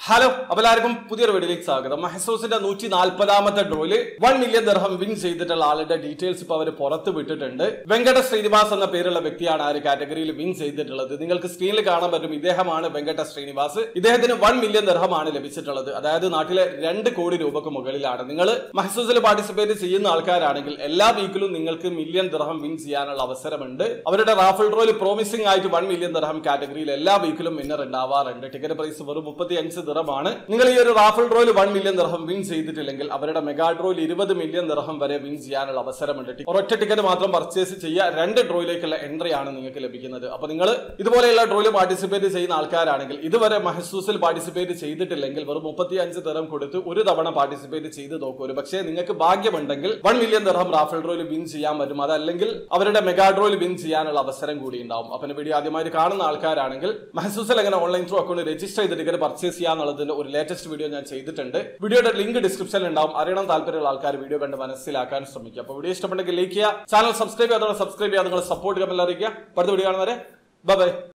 hello അപ്പോൾ എല്ലാവർക്കും പുതിയൊരു വീഡിയോയിലേക്ക് സ്വാഗതം മഹസൂസിന്റെ നൂറ്റി നാൽപ്പതാമത്തെ ഡ്രോയില് വൺ മില്യൺ ദർഹം വിൻ ചെയ്തിട്ടുള്ള ആളുടെ ഡീറ്റെയിൽസ് ഇപ്പൊ അവർ പുറത്ത് വിട്ടിട്ടുണ്ട് വെങ്കട ശ്രീനിവാസ് എന്ന പേരുള്ള വ്യക്തിയാണ് ആ ഒരു കാറ്റഗറിയിൽ വിൻ ചെയ്തിട്ടുള്ളത് നിങ്ങൾക്ക് സ്ക്രീനിൽ കാണാൻ പറ്റും ഇദ്ദേഹമാണ് വെങ്കട ശ്രീനിവാസ് ഇദ്ദേഹത്തിന് വൺ മില്യൺ ദർഹമാണ് ലഭിച്ചിട്ടുള്ളത് അതായത് നാട്ടിലെ രണ്ട് കോടി രൂപക്ക് മുകളിലാണ് നിങ്ങൾ മഹസൂസിൽ പാർട്ടിസിപ്പേറ്റ് ചെയ്യുന്ന ആൾക്കാരാണെങ്കിൽ എല്ലാ വീക്കിലും നിങ്ങൾക്ക് മില്യൺ ദർഹം വിൻ ചെയ്യാനുള്ള അവസരമുണ്ട് അവരുടെ റാഫിൾ ഡ്രോയിൽ പ്രോമിസിംഗ് ആയിട്ട് വൺ മില്യൺ ദർഹം കാറ്റഗറിയിൽ എല്ലാ വീക്കിലും വിന്നർ ഉണ്ടാവാറുണ്ട് ടിക്കറ്റ് പ്രൈസ് വെറും മുപ്പത്തി അഞ്ച് ദിറമാണ് നിങ്ങൾ ഈ ഒരു റാഫിൾ ഡ്രോയിൽ വൺ മില്യൺ ദിർഹം വിൻ ചെയ്തിട്ടില്ലെങ്കിൽ അവരുടെ മെഗാ ഡ്രോയിൽ ഇരുപത് മില്യൺ ദിർഹം വരെ വിൻ ചെയ്യാനുള്ള അവസരമുണ്ട് ടി- ഒരൊറ്റ ടിക്കറ്റ് മാത്രം പർച്ചേസ് ചെയ്യുക രണ്ട് ഡ്രോയിലേക്കുള്ള എൻട്രി ആണ് നിങ്ങൾക്ക് ലഭിക്കുന്നത് അപ്പൊ നിങ്ങൾ ഇതുപോലെയുള്ള ഡ്രോയിൽ പാർട്ടിസിപ്പേറ്റ് ചെയ്യുന്ന ആൾക്കാരാണെങ്കിൽ ഇതുവരെ മഹസൂസിൽ പാർട്ടിസിപ്പേറ്റ് ചെയ്തിട്ടില്ലെങ്കിൽ വെറും മുപ്പത്തി അഞ്ച് ദിറം കൊടുത്ത് ഒരു തവണ പാർട്ടിസിപ്പേറ്റ് ചെയ്ത് നോക്കൂ ഒരു പക്ഷേ നിങ്ങൾക്ക് ഭാഗ്യമുണ്ടെങ്കിൽ വൺ മില്യൺ ദിർഹം റാഫിൾ ഡ്രോയിൽ വിൻ ചെയ്യാൻ പറ്റും അതല്ലെങ്കിൽ അവരുടെ മെഗാ ഡ്രോയിൽ വിൻ ചെയ്യാനുള്ള അവസരം കൂടി ഉണ്ടാവും അപ്പൊ വീഡിയോ ആദ്യമായിട്ട് കാണുന്ന ആൾക്കാരാണെങ്കിൽ മഹസൂസിൽ എങ്ങനെ ഓൺലൈൻ ത്രൂ അക്കൗണ്ട് രജിസ്റ്റർ ചെയ്ത് ടിക്കറ്റ് പർച്ചേസ് ചെയ്യാന്നുള്ളതിന്റെ ഒരു ലേറ്റസ്റ്റ് വീഡിയോ ഞാൻ ചെയ്തിട്ടുണ്ട് വീഡിയോയുടെ ലിങ്ക് ഡിസ്ക്രിപ്ഷനിൽ ഉണ്ടാവും അറിയണം താല്പര്യമുള്ള ആൾക്കാർ വീഡിയോ കണ്ട് മനസ്സിലാക്കാൻ ശ്രമിക്കുക അപ്പോൾ വീഡിയോ ഇഷ്ടപ്പെട്ടെങ്കിൽ ലൈക്ക് ചെയ്യുക ചാനൽ സബ്സ്ക്രൈബ് ചെയ്യാതെ സബ്സ്ക്രൈബ് ചെയ്യാതെ നിങ്ങൾ സപ്പോർട്ട് കമ്മിൽ അറിയിക്കുക അടുത്ത വീഡിയോ കാണുന്നവരെ ബൈ